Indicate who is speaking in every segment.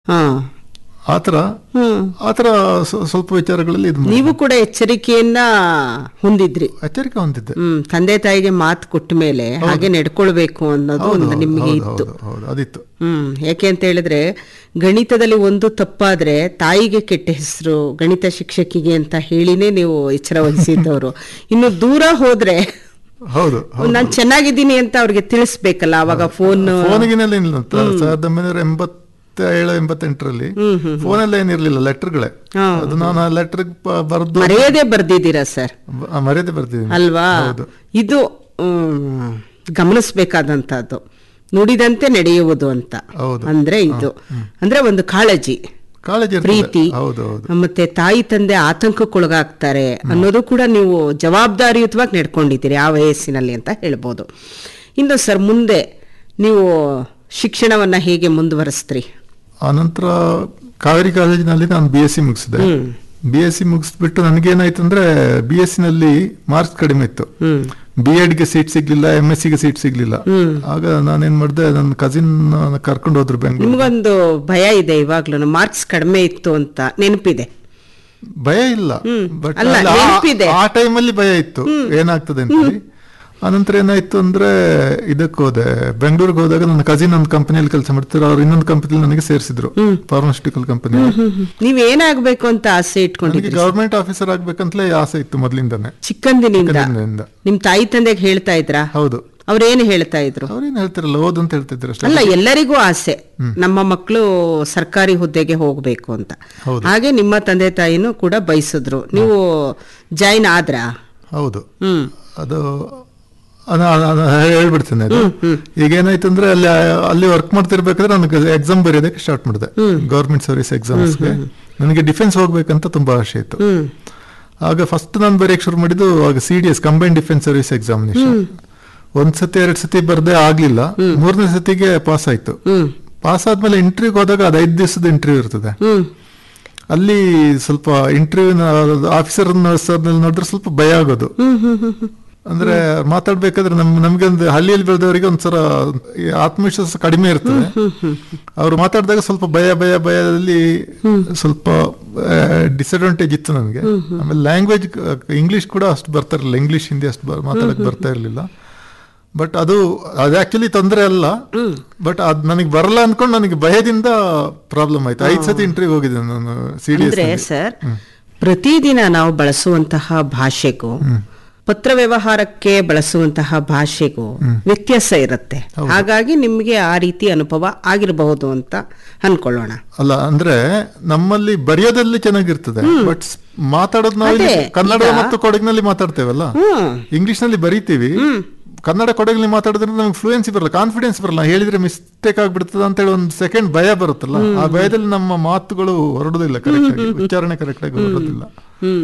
Speaker 1: ಹಾ
Speaker 2: ಆ ಥರ
Speaker 1: ಹ್ಮ್
Speaker 2: ಆ ಥರ ಸ್ವ- ಸ್ವಲ್ಪ ವಿಚಾರಗಳಲ್ಲಿ ಇದು ಮಾಡಿ-
Speaker 1: ನೀವು ಕೂಡ ಎಚ್ಚರಿಕೆಯನ್ನ ಹೊಂದಿದ್ರಿ
Speaker 2: ಎಚ್ಚರಿಕೆ ಹೊಂದಿದ್ದೆ
Speaker 1: ಹ್ಮ್ ತಂದೆ ತಾಯಿಗೆ ಮಾತು ಕೊಟ್ಟ ಮೇಲೆ ಹಾಗೆ ನಡ್ಕೊಳ್ಬೇಕು ಅನ್ನೋದು
Speaker 2: ಹೌದು,
Speaker 1: ಒಂದು ನಿಮಗೆ
Speaker 2: ಹೌದು,
Speaker 1: ಇತ್ತು
Speaker 2: ಹೌದು, ಹೌದು ಅದಿತ್ತು
Speaker 1: ಹ್ಮ್ ಯಾಕೆ ಅಂತ ಹೇಳಿದ್ರೆ ಗಣಿತದಲ್ಲಿ ಒಂದು ತಪ್ಪಾದ್ರೆ ತಾಯಿಗೆ ಕೆಟ್ಟ ಹೆಸರು ಗಣಿತ ಶಿಕ್ಷಕಿಗೆ ಅಂತ ಹೇಳಿನೇ ನೀವು ಎಚ್ಚರ ವಹಿಸಿದ್ದವರು ಇನ್ನು ದೂರ ಹೋದ್ರೆ
Speaker 2: ಹೌದು
Speaker 1: ನಾನ್ ಚೆನ್ನಾಗಿದ್ದೀನಿ ಅಂತ ಅವ್ರಿಗೆ ತಿಳಿಸ್ಬೇಕಲ್ಲ ಅವಾಗ ಫೋನ್
Speaker 2: ಫೋನಿಗಿನಲ್ಲಿ ಇಲ್ಲ ಅಂತ ಸಾವಿರದ ಒಂಬೈನೂರ ಎಂಬತ್ತೇಳು ಎಂಬತ್ತೆಂಟರಲ್ಲಿ ಫೋನೆಲ್ಲ ಏನಿರ್ಲಿಲ್ಲ ಲೆಟರ್ಗಳೇ
Speaker 1: ಹಾ.
Speaker 2: ಅದು ನಾನು ಆ ಲೆಟರ್ ಬರೆದು
Speaker 1: ಮರೆಯದೇ ಬರ್ದಿದ್ದೀರಾ ಸರ್
Speaker 2: ಮರ್ಯಾದೆ ಬರ್ತಿದ್ದೀನಿ
Speaker 1: ಅಲ್ವಾ
Speaker 2: ಹೌದು.
Speaker 1: ಇದು ಮ್, ಗಮನಿಸ್ಬೇಕಾದಂತದ್ದು ನುಡಿದಂತೆ ನಡೆಯುವುದು ಅಂತ
Speaker 2: ಹೌದು.
Speaker 1: ಅಂದ್ರೆ ಇದು ಅಂದ್ರೆ ಒಂದು ಕಾಳಜಿ
Speaker 2: ಕಾಳಜಿ ಇರ್ತದೆ.
Speaker 1: ಪ್ರೀತಿ
Speaker 2: ಹೌದು ಹೌದು
Speaker 1: ಮತ್ತೆ ತಾಯಿ ತಂದೆ ಆತಂಕಕ್ಕೊಳಗಾಗ್ತಾರೆ ಅನ್ನೋದು ಕೂಡ ನೀವು ಜವಾಬ್ದಾರಿಯುತವಾಗಿ ನಡ್ಕೊಂಡಿದ್ದೀರಿ ಆ ವಯಸ್ಸಿನಲ್ಲಿ ಅಂತ ಹೇಳ್ಬೋದು ಇನ್ನು ಸರ್ ಮುಂದೆ ನೀವು ಶಿಕ್ಷಣವನ್ನ ಹೇಗೆ ಮುಂದುವರಿಸ್ತ್ರಿ
Speaker 2: ಆನಂತರ ಕಾವೇರಿ ಕಾಲೇಜಿನಲ್ಲಿ ನಾನು ಬಿ ಎಸ್ ಸಿ ಮುಗಿಸಿದೆ
Speaker 1: ಹ್ಮ್
Speaker 2: ಬಿ ಎಸ್ ಸಿ ಮುಗಿಸ್ಬಿಟ್ಟು ನನಗೇನಾಯ್ತು ಅಂದ್ರೆ ಬಿ ಎಸ್ ಸಿ ನಲ್ಲಿ ಮಾರ್ಕ್ಸ್ ಕಡಿಮೆ ಇತ್ತು
Speaker 1: ಹ್ಮ್
Speaker 2: ಬಿ ಎಡ್ಗೆ ಸೀಟ್ ಸಿಗ್ಲಿಲ್ಲ ಎಂ ಎಸ್ ಸಿಗೆ ಸೀಟ್ ಸಿಗ್ಲಿಲ್ಲ
Speaker 1: ಹ್ಮ್.
Speaker 2: ಆಗ ನಾನೇನ್ ಮಾಡಿದೆ ನನ್ನ ಕಸಿನ್ ಕರ್ಕೊಂಡು ಹೋದ್ರು ಬೆಂಗಳೂರು
Speaker 1: ನಿಮ್ಗೊಂದು ಭಯ ಇದೆ ಇವಾಗ್ಲೂ ಮಾರ್ಕ್ಸ್ ಕಡಿಮೆ ಇತ್ತು ಅಂತ ನೆನಪಿದೆ
Speaker 2: ಭಯ ಇಲ್ಲ
Speaker 1: ಹ್ಮ್.
Speaker 2: ಬಟ್
Speaker 1: ಅಲ್ಲ,
Speaker 2: ಅಲ್ಲಿ ಆ-
Speaker 1: ನೆನ್ಪಿದೆ.
Speaker 2: ಆ ಟೈಮಲ್ಲಿ ಭಯ ಇತ್ತು ಏನಾಗ್ತದೆ ಅಂತ ಹೇಳಿ ಅನಂತರ ಏನಾಯ್ತು ಅಂದ್ರೆ ಇದಕ್ಕೆ ಹೋದೆ ಬೆಂಗಳೂರಿಗೆ ಹೋದಾಗ ನನ್ನ ಕಸಿನ್ ಒಂದು ಕಂಪನಿಯಲ್ಲಿ ಕೆಲಸ ಮಾಡ್ತಿದ್ರು ಅವ್ರು ಇನ್ನೊಂದು ಕಂಪನಿಯಲ್ಲಿ ನನಗೆ ಸೇರಿಸಿದ್ರು ಫಾರ್ಮಾಸ್ಯೂಟಿಕಲ್ ಕಂಪನಿ
Speaker 1: ನೀವ್ ಏನಾಗ್ಬೇಕು ಅಂತ ಆಸೆ
Speaker 2: ನನಗೆ
Speaker 1: ಇಟ್ಕೊಂಡಿದ್ರಿ
Speaker 2: ಗವರ್ಮೆಂಟ್ ಆಫೀಸರ್ ಆಗ್ಬೇಕಂತಲೇ ಆಸೆ ಇತ್ತು ಮೊದಲಿಂದಾನೆ
Speaker 1: ಚಿಕ್ಕಂದಿನಿಂದ
Speaker 2: ಚಿಕ್ಕಂದಿನಿಂದ.
Speaker 1: ನಿಮ್ ತಾಯಿ ತಂದೆಗೆ ಹೇಳ್ತಾ ಇದ್ರಾ
Speaker 2: ಹೌದು
Speaker 1: ಅವ್ರೇನು ಹೇಳ್ತಾ ಇದ್ರು
Speaker 2: ಅವ್ರೇನ್ ಹೇಳ್ತಿರಲ್ಲ ಓದು ಅಂತ ಹೇಳ್ತಿದ್ರು ಅಷ್ಟೇ
Speaker 1: ಅಲ್ಲ ಎಲ್ಲರಿಗೂ ಆಸೆ ನಮ್ಮ ಮಕ್ಕಳು ಸರ್ಕಾರಿ ಹುದ್ದೆಗೆ ಹೋಗ್ಬೇಕು ಅಂತ
Speaker 2: ಹೌದು.
Speaker 1: ಹಾಗೆ ನಿಮ್ಮ ತಂದೆ ತಾಯಿನೂ ಕೂಡ ಬಯಸಿದ್ರು ನೀವು ಜಾಯಿನ್ ಆದ್ರ
Speaker 2: ಹೌದು
Speaker 1: ಹ್ಮ್
Speaker 2: ಅದು ಅದ- ಅದ- ಅದ ಹೇಳ್ಬಿಡ್ತೇನೆ ಅದು ಈಗ ಏನಾಯ್ತು ಅಂದ್ರೆ ಅಲ್ಲಿ ಅಲ್ಲಿ ವರ್ಕ್ ಮಾಡ್ತಿರ್ಬೇಕಾದ್ರೆ ನನಗೆ ಎಕ್ಸಾಮ್ ಬರೆಯೋದಕ್ಕೆ ಸ್ಟಾರ್ಟ್ ಮಾಡಿದೆ ಗೌರ್ಮೆಂಟ್ ಸರ್ವಿಸ್ ಎಕ್ಸಾಮ್ಸ್ಗೆ ನನಗೆ ಡಿಫೆನ್ಸ್ ಹೋಗ್ಬೇಕಂತ ತುಂಬಾ ಆಸೆ ಇತ್ತು
Speaker 1: ಹ್ಮ್
Speaker 2: ಆಗ ಫಸ್ಟ್ ನಾನು ಬರೆಯಕ್ಕೆ ಶುರು ಮಾಡಿದ್ದು ಆಗ C D S combine defence service examination ಒಂದ್ ಸತಿ ಎರಡ್ ಸತಿ ಬರ್ದೆ ಆಗ್ಲಿಲ್ಲ ಮೂರನೇ ಸತಿಗೆ ಪಾಸ್ ಆಯ್ತು
Speaker 1: ಹ್ಮ್
Speaker 2: ಪಾಸ್ ಆದ್ಮೇಲೆ ಇಂಟರ್ವ್ಯೂಗೆ ಹೋದಾಗ ಅದು ಐದು ದಿವಸದ ಇಂಟರ್ವ್ಯೂ ಇರ್ತದೆ
Speaker 1: ಹ್ಮ್
Speaker 2: ಅಲ್ಲಿ ಸ್ವಲ್ಪ ಇಂಟರ್ವ್ಯೂ ಆಫೀಸರ್ ನೋಡಿದ್ರೆ ಸ್ವಲ್ಪ ಭಯ ಆಗೋದು
Speaker 1: ಹ್ಮ್ ಹ್ಮ್ ಹ್ಮ್ ಹ್ಮ್
Speaker 2: ಅಂದ್ರೆ ಮಾತಾಡ್ಬೇಕಾದ್ರೆ ನಮ್ ನಮ್ಗೆ ಒಂದು ಹಳ್ಳಿಯಲ್ಲಿ ಬೆಳೆದವರಿಗೆ ಒಂದ್ಸರ ಈ ಆತ್ಮವಿಶ್ವಾಸ ಕಡಿಮೆ ಇರ್ತದೆ ಅವ್ರು ಮಾತಾಡಿದಾಗ ಸ್ವಲ್ಪ ಭಯ ಭಯ ಭಯದಲ್ಲಿ ಸ್ವಲ್ಪ ಡಿಸಡ್ವಾಂಟೇಜ್ ಇತ್ತು ನನಗೆ ಆಮೇಲೆ ಲ್ಯಾಂಗ್ವೇಜ್ ಇಂಗ್ಲಿಷ್ ಕೂಡ ಅಷ್ಟು ಬರ್ತಾ ಇರಲಿಲ್ಲ ಇಂಗ್ಲಿಷ್ ಹಿಂದಿ ಅಷ್ಟು ಬ- ಮಾತಾಡಕ್ ಬರ್ತಾ ಇರಲಿಲ್ಲ ಬಟ್ ಅದು ಅದು ಆಕ್ಚುಲಿ ತೊಂದರೆ ಅಲ್ಲ ಬಟ್ ಅದ್ ನನಗೆ ಬರಲ್ಲ ಅನ್ಕೊಂಡು ನನಗೆ ಭಯದಿಂದ ಪ್ರಾಬ್ಲಮ್ ಆಯ್ತು ಐದು ಸತಿ ಇಂಟರ್ವ್ಯೂ ಹೋಗಿದ್ದೆ ನಾನು ಸಿ ಡಿ
Speaker 1: ಅಂದ್ರೆ ಸರ್ ಪ್ರತಿದಿನ ನಾವು ಬಳಸುವಂತಹ ಭಾಷೆಗೂ ಪತ್ರ ವ್ಯವಹಾರಕ್ಕೆ ಬಳಸುವಂತಹ ಭಾಷೆಗೂ ವ್ಯತ್ಯಾಸ ಇರುತ್ತೆ ಹಾಗಾಗಿ ನಿಮ್ಗೆ ಆ ರೀತಿ ಅನುಭವ ಆಗಿರಬಹುದು ಅಂತ ಅನ್ಕೊಳ್ಳೋಣ
Speaker 2: ಅಲ್ಲ ಅಂದ್ರೆ ನಮ್ಮಲ್ಲಿ ಬರೆಯೋದಲ್ಲಿ ಚೆನ್ನಾಗಿರ್ತದೆ ಬಟ್ ಮಾತಾಡೋದು ನಾವು ಇಲ್ಲಿ
Speaker 1: ಅದೇ,
Speaker 2: ಕನ್ನಡ
Speaker 1: ಈಗ-
Speaker 2: ಮತ್ತು ಕೊಡಗಿನಲ್ಲಿ ಮಾತಾಡ್ತೇವಲ್ಲ
Speaker 1: ಹ್ಮ್
Speaker 2: ಇಂಗ್ಲಿಷ್ ನಲ್ಲಿ ಬರೀತೀವಿ ಕನ್ನಡ ಕೊಡಗಲ್ಲಿ ಮಾತಾಡಿದ್ರೆ ನಮ್ಗೆ ಫ್ಲೂಯೆನ್ಸಿ ಬರಲ್ಲ ಕಾನ್ಫಿಡೆನ್ಸ್ ಬರಲ್ಲ ಹೇಳಿದ್ರೆ ಮಿಸ್ಟೇಕ್ ಆಗ್ಬಿಡ್ತದ ಅಂತ ಹೇಳಿ ಒಂದು ಸೆಕೆಂಡ್ ಭಯ ಬರುತ್ತಲ್ಲ ಆ ಭಯದಲ್ಲಿ ನಮ್ಮ ಮಾತುಗಳು ಹೊರಡುದಿಲ್ಲ ಕರೆಕ್ಟ್ ಆಗಿ ಉಚ್ಚಾರಣೆ ಕರೆಕ್ಟ್ ಆಗಿ ಹೊರಡುದಿಲ್ಲ
Speaker 1: ಹ್ಮ್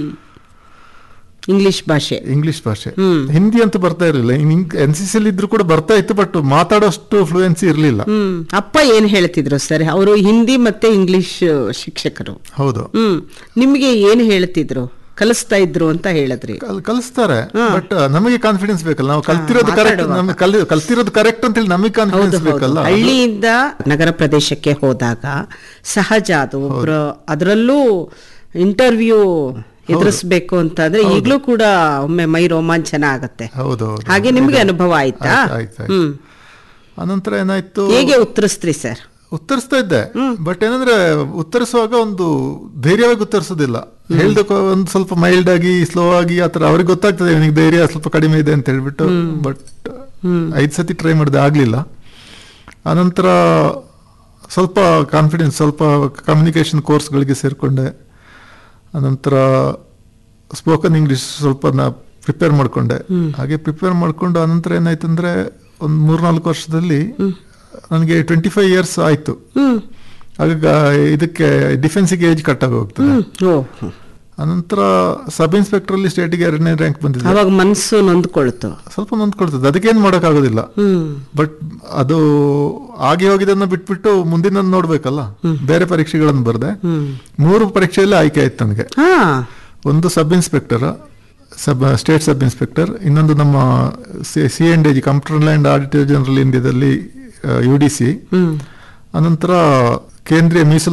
Speaker 1: ಇಂಗ್ಲಿಷ್ ಭಾಷೆ
Speaker 2: ಇಂಗ್ಲಿಷ್ ಭಾಷೆ
Speaker 1: ಹ್ಮ್.
Speaker 2: ಹಿಂದಿ ಅಂತ ಬರ್ತಾ ಇರಲಿಲ್ಲ ಎನ್ ಸಿ ಸಿ ಇದ್ರು ಕೂಡ ಬರ್ತಾ ಇತ್ತು ಬಟ್ ಮಾತಾಡೋಷ್ಟು ಫ್ಲೂಯೆನ್ಸಿ ಇರಲಿಲ್ಲ
Speaker 1: ಹ್ಮ್ ಅಪ್ಪ ಏನ್ ಹೇಳ್ತಿದ್ರು ಸರ್ ಅವರು ಹಿಂದಿ ಮತ್ತೆ ಇಂಗ್ಲಿಷ್ ಶಿಕ್ಷಕರು
Speaker 2: ಹೌದು
Speaker 1: ಹ್ಮ್ ನಿಮ್ಗೆ ಏನ್ ಹೇಳ್ತಿದ್ರು ಕಲಿಸ್ತಾ ಇದ್ರು ಅಂತ ಹೇಳಿದ್ರಿ
Speaker 2: ಕಲ್- ಕಲಿಸ್ತಾರೆ ಬಟ್ ನಮಗೆ ಕಾನ್ಫಿಡೆನ್ಸ್ ಬೇಕಲ್ಲ ನಾವು ಕಲ್ತಿರೋದು ಕರೆಕ್ಟ್
Speaker 1: ಮಾತಾಡುವಾಗ.
Speaker 2: ನಮಗೆ ಕಲಿ ಕಲ್ತಿರೋದು ಕರೆಕ್ಟ್ ಅಂತ ಹೇಳಿ ನಮಗೆ
Speaker 1: ಹೌದು
Speaker 2: ಕಾನ್ಫಿಡೆನ್ಸ್
Speaker 1: ಹೌದು
Speaker 2: ಬೇಕಲ್ಲ
Speaker 1: ಹಳ್ಳಿಯಿಂದ ನಗರ ಪ್ರದೇಶಕ್ಕೆ ಹೋದಾಗ ಸಹಜ ಅದು ಒಬ್ರು ಅದರಲ್ಲೂ ಇಂಟರ್ವ್ಯೂ ಎದುರಿಸ್ಬೇಕು ಅಂತಂದ್ರೆ ಈಗ್ಲೂ ಕೂಡ ಒಮ್ಮೆ ಮೈ ರೋಮಾಂಚನ ಆಗತ್ತೆ
Speaker 2: ಹೌದು ಹೌದು
Speaker 1: ಹಾಗೆ ನಿಮ್ಗೆ ಅನುಭವ ಆಯ್ತಾ
Speaker 2: ಆಯ್ತು, ಆಯ್ತು, ಆಯ್ತು.
Speaker 1: ಹ್ಮ್
Speaker 2: ಅನಂತರ ಏನಾಯ್ತು
Speaker 1: ಹೇಗೆ ಉತ್ತರಿಸ್ತ್ರಿ ಸರ್
Speaker 2: ಉತ್ತರಿಸ್ತಾ ಇದ್ದೆ ಬಟ್ ಏನಂದ್ರೆ ಉತ್ತರಿಸುವಾಗ ಒಂದು ಧೈರ್ಯವಾಗಿ ಉತ್ತರಿಸೋದಿಲ್ಲ ಹೇಳ್ದಕ್ಕೆ ಒಂದು ಸ್ವಲ್ಪ ಮೈಲ್ಡ್ ಆಗಿ ಸ್ಲೋ ಆಗಿ ಆತರ ಅವ್ರಿಗೆ ಗೊತ್ತಾಗ್ತದೆ ಇವನಿಗೆ ಧೈರ್ಯ ಸ್ವಲ್ಪ ಕಡಿಮೆ ಇದೆ ಅಂತ ಹೇಳ್ಬಿಟ್ಟು ಬಟ್ ಐದು ಸತಿ ಟ್ರೈ ಮಾಡಿದೆ ಆಗ್ಲಿಲ್ಲ ಅನಂತರ ಸ್ವಲ್ಪ ಕಾನ್ಫಿಡೆನ್ಸ್ ಸ್ವಲ್ಪ ಕಮ್ಯುನಿಕೇಶನ್ ಕೋರ್ಸ್ಗಳಿಗೆ ಸೇರ್ಕೊಂಡೆ ಅನಂತರ ಸ್ಪೋಕನ್ ಇಂಗ್ಲಿಷ್ ಸ್ವಲ್ಪ ನಾ ಪ್ರಿಪೇರ್ ಮಾಡ್ಕೊಂಡೆ ಹಾಗೆ ಪ್ರಿಪೇರ್ ಮಾಡ್ಕೊಂಡು ಅನಂತರ ಏನಾಯ್ತು ಅಂದ್ರೆ ಒಂದು ಮೂರ್ನಾಲ್ಕು ವರ್ಷದಲ್ಲಿ ನನಗೆ ಟ್ವೆಂಟಿ ಫೈವ್ ಇಯರ್ಸ್ ಆಯ್ತು
Speaker 1: ಹ್ಮ್
Speaker 2: ಆಗ ಇದಕ್ಕೆ ಡಿಫೆನ್ಸಿಗೆ ಏಜ್ ಕಟ್ ಆಗಿ ಹೋಗ್ತದೆ
Speaker 1: ಹ್ಮ್ ಓ ಹ್ಮ್.
Speaker 2: ಅನಂತರ ಸಬ್ ಇನ್ಸ್ಪೆಕ್ಟರ್ ಅಲ್ಲಿ ಸ್ಟೇಟಿಗೆ ಎರಡನೇ ರ್ಯಾಂಕ್ ಬಂದಿದೆ
Speaker 1: ಅವಾಗ ಮನ್ಸು ನೊಂದ್ಕೊಳ್ತು
Speaker 2: ಸ್ವಲ್ಪ ನೊಂದ್ಕೊಳ್ತದೆ ಅದಕ್ಕೇನು ಮಾಡೋಕ್ಕಾಗೋದಿಲ್ಲ
Speaker 1: ಹ್ಮ್
Speaker 2: ಬಟ್ ಅದು ಆಗಿ ಹೋಗಿದ್ದನ್ನ ಬಿಟ್ಬಿಟ್ಟು ಮುಂದಿನ ನೋಡ್ಬೇಕಲ್ಲ ಬೇರೆ ಪರೀಕ್ಷೆಗಳನ್ನು ಬರ್ದೆ
Speaker 1: ಹ್ಮ್
Speaker 2: ಮೂರು ಪರೀಕ್ಷೆಯಲ್ಲಿ ಆಯ್ಕೆ ಆಯ್ತು ನನಗೆ
Speaker 1: ಹಾ
Speaker 2: ಒಂದು sub inspector sub state sub inspector ಇನ್ನೊಂದು ನಮ್ಮ C N D computer and auditor general ಇಂಡಿಯಾದಲ್ಲಿ ಯು ಡಿ ಸಿ
Speaker 1: ಹ್ಮ್
Speaker 2: ಅನಂತರ ಕೇಂದ್ರೀಯ ಮೀಸಲು